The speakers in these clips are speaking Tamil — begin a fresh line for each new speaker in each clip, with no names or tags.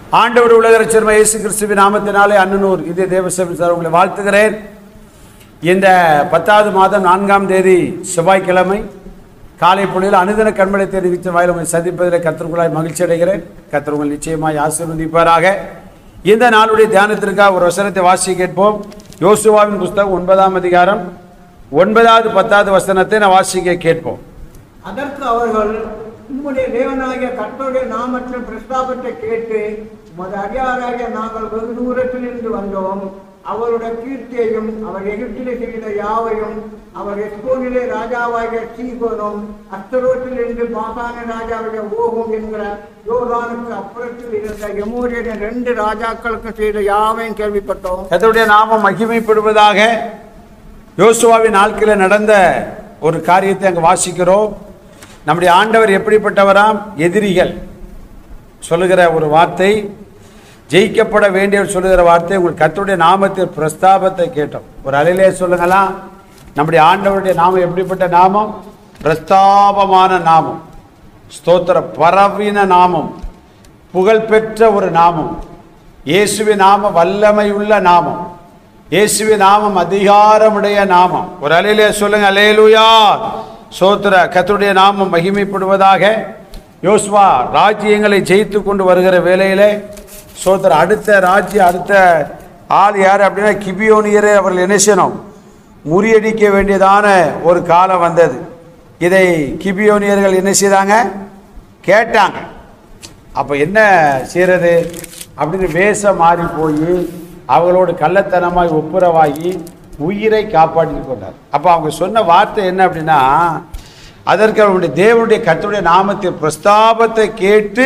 ஆண்டவர் உலக ரட்சகர் இயேசு கிறிஸ்துவின் நாமத்தினாலே அன்னனூர் இதே தேவசேவன் சார் உங்களை வாழ்த்துகிறேன் இந்த பத்தாவது மாதம் நான்காம் தேதி செவ்வாய்க்கிழமை காலை பொழுதில் அனுதின கண்மலை தெரிவித்த வாயில் உங்களை சந்திப்பதில் கத்திரக்குள்ளாய் மகிழ்ச்சி அடைகிறேன் கத்தர் உங்கள் நிச்சயமாய் ஆசீர்வதிப்பாராக இந்த நாளுடைய தியானத்திற்காக ஒரு வசனத்தை வாசி கேட்போம் யோசுவாவின் புஸ்தகம் ஒன்பதாம் அதிகாரம் ஒன்பதாவது பத்தாவது வசனத்தை நான் வாசிக்க கேட்போம்
அதற்கு அவர்கள் உம்முடைய தேவனாகிய கர்த்தருடைய நாமத்தின் பிரஸ்தாபத்தை கேட்டு உமது அடியாராகிய நாங்கள் வெகு தூரத்திலிருந்து வந்தோம் அவருடைய கீர்த்தியையும் அவர் எகிப்திலே செய்த யாவையும் அவர் எஸ்போனிலே ராஜாவாகிய சீகோனும் அஸ்தரோட்டிலிருந்து பாசான ராஜாவாகிய ஓகும் என்கிற யோர்தானுக்கு அப்புறத்தில் இருந்த எமோரியரின் ரெண்டு ராஜாக்களுக்கு செய்த யாவையும் கேள்விப்பட்டோம்
கர்த்தருடைய நாமம் மகிமைப்படுவதாக யோசுவாவின் நாட்களில் நடந்த ஒரு காரியத்தை அங்கே வாசிக்கிறோம் நம்முடைய ஆண்டவர் எப்படிப்பட்டவராம் எதிரிகள் சொல்லுகிற ஒரு வார்த்தை ஜெயிக்கப்பட வேண்டியவர் சொல்லுகிற வார்த்தை உங்கள் கர்த்தருடைய நாமத்தில் பிரஸ்தாபத்தை கேட்டோம் ஒரு அலையிலே சொல்லுங்களா நம்முடைய ஆண்டவருடைய நாமம் எப்படிப்பட்ட நாமம் பிரஸ்தாபமான நாமம் ஸ்தோத்திர பரவின நாமம் புகழ்பெற்ற ஒரு நாமம் இயேசுவின் நாமம் வல்லமையுள்ள நாமம் இயேசுவின் நாமம் அதிகாரமுடைய நாமம் ஒரு அலையிலே சொல்லுங்க அலேலுயா சோத்திர கர்த்தருடைய நாமம் மகிமைப்படுவதாக யோசுவா ராஜ்யங்களை ஜெயித்து கொண்டு வருகிற வேளையிலே சோத்திர அடுத்த ராஜ்யம் அடுத்த ஆள் யார் அப்படின்னா கிபியோனியரை அவர்கள் என்ன செய்யணும் முறியடிக்க வேண்டியதான ஒரு காலம் வந்தது இதை கிபியோனியர்கள் என்ன செய்தாங்க கேட்டாங்க அப்போ என்ன செய்கிறது அப்படின்னு வேஷம் மாறி போய் அவங்களோடு கள்ளத்தனமாய் ஒப்புரவாகி உயிரை காப்பாற்றி கொண்டார் அப்போ அவங்க சொன்ன வார்த்தை என்ன அப்படின்னா அதற்கு அவருடைய தேவனுடைய கர்த்தருடைய நாமத்தின் பிரஸ்தாபத்தை கேட்டு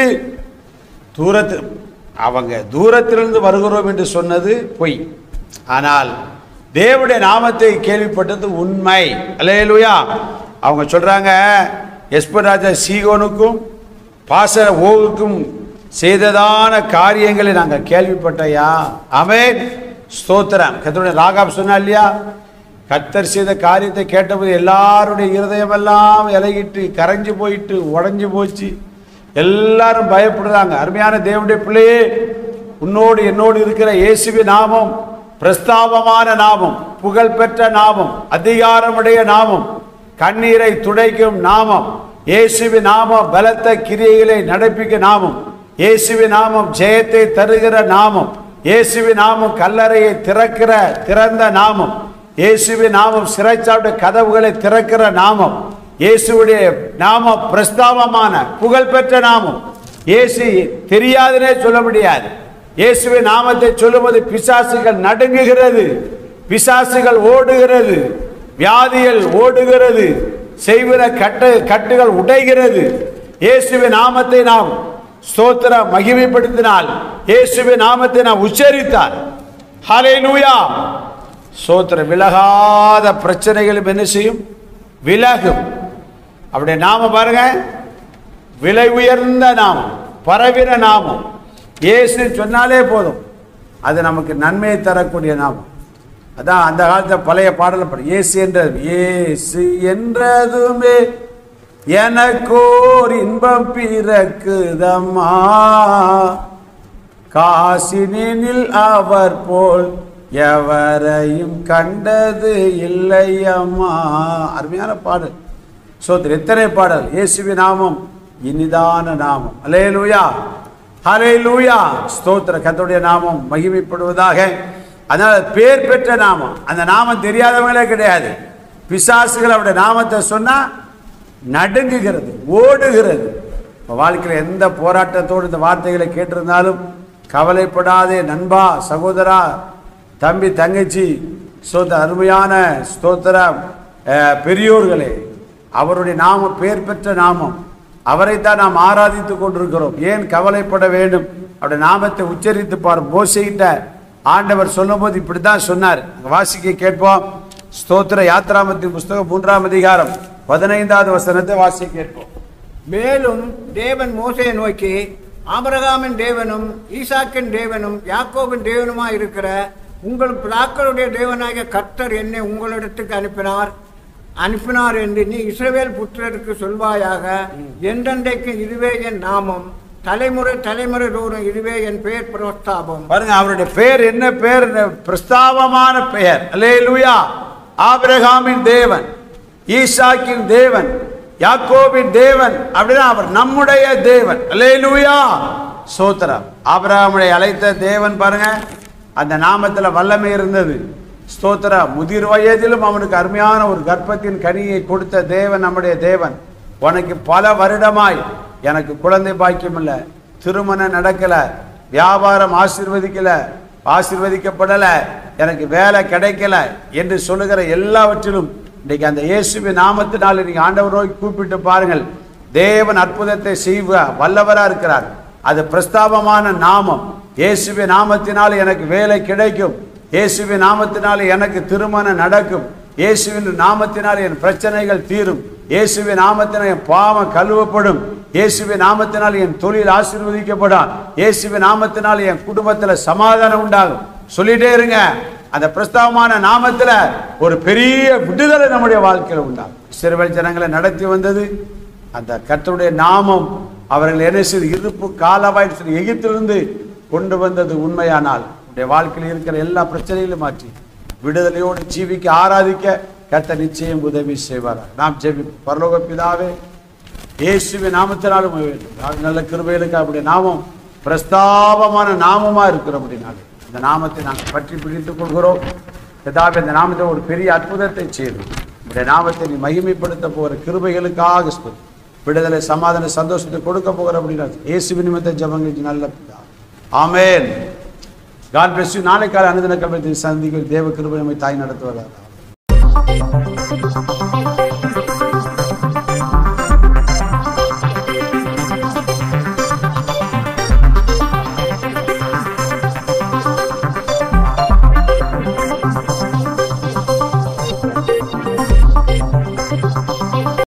தூரத்து அவங்க தூரத்திலிருந்து வருகிறோம் என்று சொன்னது பொய் ஆனால் தேவனுடைய நாமத்தை கேள்விப்பட்டது உண்மை அல்லேலூயா அவங்க சொல்றாங்க எஸ்பர் ராஜா சீகோனுக்கும் பாச ஓவுக்கும் செய்ததான காரியங்களை நாங்கள் கேள்விப்பட்டையா ஆமென் ஸ்தோத்திரம் கத்தருடைய ராகாப் சொன்னா இல்லையா கத்தர் செய்த காரியத்தை கேட்டபோது எல்லாருடைய இருதயமெல்லாம் இலகிட்டு கரைஞ்சு போயிட்டு உடஞ்சி போச்சு எல்லாரும் பயப்படுறாங்க அருமையான தேவனுடைய பிள்ளையே உன்னோடு என்னோடு இருக்கிற இயேசுவி நாமம் பிரஸ்தாபமான நாமம் புகழ்பெற்ற நாமம் அதிகாரமுடைய நாமம் கண்ணீரை துடைக்கும் நாமம் இயேசுவி நாமம் பலத்த கிரியைகளை நடப்பிக்க நாமம் இயேசுவி நாமம் ஜெயத்தை தருகிற நாமம் இயேசுவி நாமம் கல்லறையை திறக்கிற திறந்த நாமம் இயேசுவி நாமம் சிறைச்சாவுடைய கதவுகளை திறக்கிற நாமம் இயேசுவுடைய நாமம் பிரஸ்தாபமான புகழ்பெற்ற நாமம் இயேசு தெரியாதுன்னே சொல்ல முடியாது இயேசுவின் நாமத்தை சொல்லும்போது பிசாசுகள் நடுங்குகிறது பிசாசுகள் ஓடுகிறது வியாதிகள் ஓடுகிறது செய்வின கட்டு கட்டுகள் உடைகிறது இயேசுவின் நாமத்தை நாம் ஸ்தோத்திர மகிமைப்படுத்தினால் இயேசுவின் நாமத்தை நாம் உச்சரித்தால் ஹalleluya ஸ்தோத்திர விலகாத பிரச்சனைகளும் என்ன செய்யும் விலகும் அப்படியே நாம பாருங்க விலை உயர்ந்த நாமம் பரவின நாமம் இயேசு சொன்னாலே போதும் அது நமக்கு நன்மையை தரக்கூடிய நாமம் அதான் அந்த காலத்தில் பழைய பாடல் படம் இயேசு என்றது இயேசு என்றதுமே எனக்கோர் இன்பம் பிறக்குதம்மா காசினில் அவர் போல் எவரையும் கண்டது இல்லையம்மா அருமையான பாடல் சோதர் எத்தனை பாடல் இயேசுவி நாமம் இனிதான நாமம் அலே லூயா ஹலே லூயா ஸ்தோத்திர கத்தோடைய நாமம் மகிமைப்படுவதாக அதனால பேர் பெற்ற நாமம் அந்த நாமம் தெரியாதவங்களே கிடையாது பிசாசுகள் அவருடைய நாமத்தை சொன்னா நடுங்குகிறது ஓடுகிறது இப்போ வாழ்க்கையில் எந்த போராட்டத்தோடு இந்த வார்த்தைகளை கேட்டிருந்தாலும் கவலைப்படாதே நண்பா சகோதரா தம்பி தங்கச்சி ஸ்தோத்திர அருமையான ஸ்தோத்திர அஹ், பெரியோர்களே அவருடைய நாமம் பேர் பெற்ற நாமம் அவரைத்தான் நாம் ஆராதித்து கொண்டிருக்கிறோம் ஏன் கவலைப்பட வேண்டும் அவருடைய நாமத்தை உச்சரித்து பார் மோசையிட்ட ஆண்டவர் சொல்லும்போது இப்படித்தான் சொன்னார் அங்க வாசிக்க கேட்போம் ஸ்தோத்திர யாத்ராமத்தின் புஸ்தகம் மூன்றாம் அதிகாரம் பதினைந்தாவது வசனத்தை வாசிக்க கேட்போம்
மேலும் தேவன் மோசையை நோக்கி ஆபிரகாமின் தேவனும் ஈசாக்கின் தேவனும் யாக்கோபின் தேவனுமா இருக்கிற உங்கள் பிதாக்களுடைய தேவனாகிய கர்த்தர் என்னை உங்களிடத்துக்கு அனுப்பினார் அனுப்பினார் என்று நீ இஸ்ரவேல் புத்திரருக்கு சொல்வாயாக என்றென்றைக்கு இதுவே என் நாமம் தலைமுறை தலைமுறை தோறும் இதுவே என் பெயர் பிரஸ்தாபம்
பாருங்க அவருடைய பெயர் என்ன பெயர் பிரஸ்தாபமான பெயர் அல்லேலூயா ஆபிரகாமின் தேவன் ஈசாக்கின் தேவன் யாக்கோபின் தேவன் அப்படின்னா அவர் நம்முடைய தேவன் அல்லேலூயா சோத்திரம் ஆபிரகாமுடைய அழைத்த தேவன் பாருங்க அந்த நாமத்துல வல்லமை இருந்தது ஸ்தோத்திர முதிர் வயதிலும் அவனுக்கு அருமையான ஒரு கர்ப்பத்தின் கனியை கொடுத்த தேவன் நம்முடைய தேவன் உனக்கு பல வருடமாய் எனக்கு குழந்தை பாக்கியம் இல்லை திருமணம் நடக்கல வியாபாரம் ஆசீர்வதிக்கல ஆசீர்வதிக்கப்படல எனக்கு வேலை கிடைக்கல என்று சொல்லுகிற எல்லாவற்றிலும் இன்னைக்கு அந்த இயேசுவின் நாமத்தினால் நீங்க ஆண்டவர் நோக்கி கூப்பிட்டு பாருங்கள் தேவன் அற்புதத்தை செய்வ வல்லவரா இருக்கிறார் அது பிரஸ்தாபமான நாமம் இயேசுவின் நாமத்தினால் எனக்கு வேலை கிடைக்கும் இயேசுவின் நாமத்தினால் எனக்கு திருமணம் நடக்கும் இயேசுவின் நாமத்தினால் என் பிரச்சனைகள் தீரும் இயேசுவின் நாமத்தினால் என் பாவம் கழுவப்படும் இயேசுவின் நாமத்தினால் என் தொழில் ஆசீர்வதிக்கப்படும் இயேசுவின் நாமத்தினால் என் குடும்பத்துல சமாதானம் உண்டாகும் சொல்லிட்டே இருங்க அந்த பிரஸ்தாபமான நாமத்துல ஒரு பெரிய விடுதலை நம்முடைய வாழ்க்கையில உண்டாகும் சிறுவல் ஜனங்களை நடத்தி வந்தது அந்த கர்த்தருடைய நாமம் அவர்கள் என்ன செய்து இருப்பு காலவாய் சொல்லி எகிப்திலிருந்து கொண்டு வந்தது உண்மையானால் உடைய வாழ்க்கையில் இருக்கிற எல்லா பிரச்சனைகளும் மாற்றி விடுதலையோடு ஜீவிக்க ஆராதிக்க கர்த்தர் நிச்சயம் உதவி செய்வார் நாம் ஜெபி பரலோக பிதாவே இயேசுவின் நாமத்தினாலும் வேண்டும் நாங்கள் நல்ல கிருபைகளுக்கு அப்படி நாமம் பிரஸ்தாபமான நாமமா இருக்கிற அப்படின்னாலே இந்த நாமத்தை நாங்கள் பற்றி பிடித்துக் கொள்கிறோம் பிதாவே இந்த நாமத்தை ஒரு பெரிய அற்புதத்தை செய்து இந்த நாமத்தை நீ மகிமைப்படுத்த போகிற கிருபைகளுக்காக ஸ்துதி. விடுதலை சமாதான சந்தோஷத்தை கொடுக்க போகிற அப்படின்னா இயேசுவின் நிமித்த ஜபங்கள் நல்ல பிதா ஆமென் காட் பிளஸ் யூ நாளை காலை அனுதின கல்வத்தை சந்திக்கும் தேவ கிருபை நம்மை தாய் நடத்துவதாக